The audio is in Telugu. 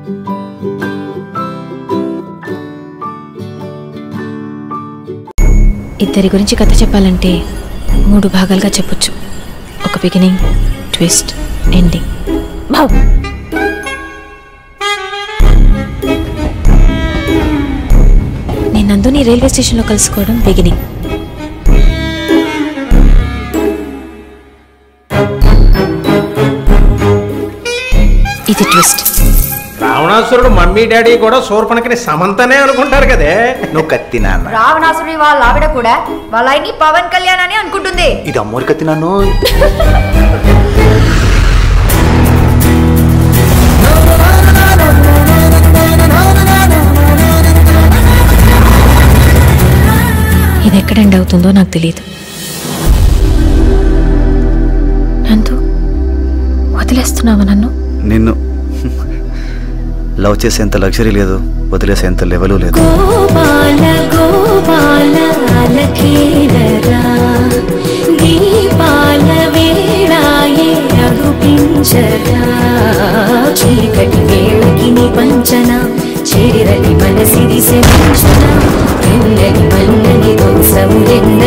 ఇద్దరి గురించి కథ చెప్పాలంటే మూడు భాగాలుగా చెప్పొచ్చు ఒక బిగినింగ్ ట్విస్ట్ ఎండింగ్ బావ్ నేను నందుని రైల్వే స్టేషన్లో కలుసుకోవడం బిగినింగ్ ఇది ట్విస్ట్ రావణాసురుడు మమ్మీ డాడీ కూడా శూర్పణకిని సమంతనే అనుకుంటారు కదే నువ్వు కత్తి నాన్న రావణాసురుడి వాళ్ళ ఆవిడ కూడా వాళ్ళ ఆయన్ని పవన్ కళ్యాణ్ అని అనుకుంటుంది ఇది అమ్మోరి కత్తి నాను ఇది ఎక్కడ ఎండ్ అవుతుందో నాకు తెలియదు నందు వదిలేస్తున్నావా నన్ను నిన్ను లవ్ చేసేంత లగ్జరీ లేదు వదిలేసేంత లెవెలు లేదు గోపాల గోపాల అలకేలరా దీపాల వేళాయే అగుపించరా చీకటి వేళకి నీ పంచన చెరిరటి మనసిది శమించన ఎన్నని మన్నని దోసము ఎన్న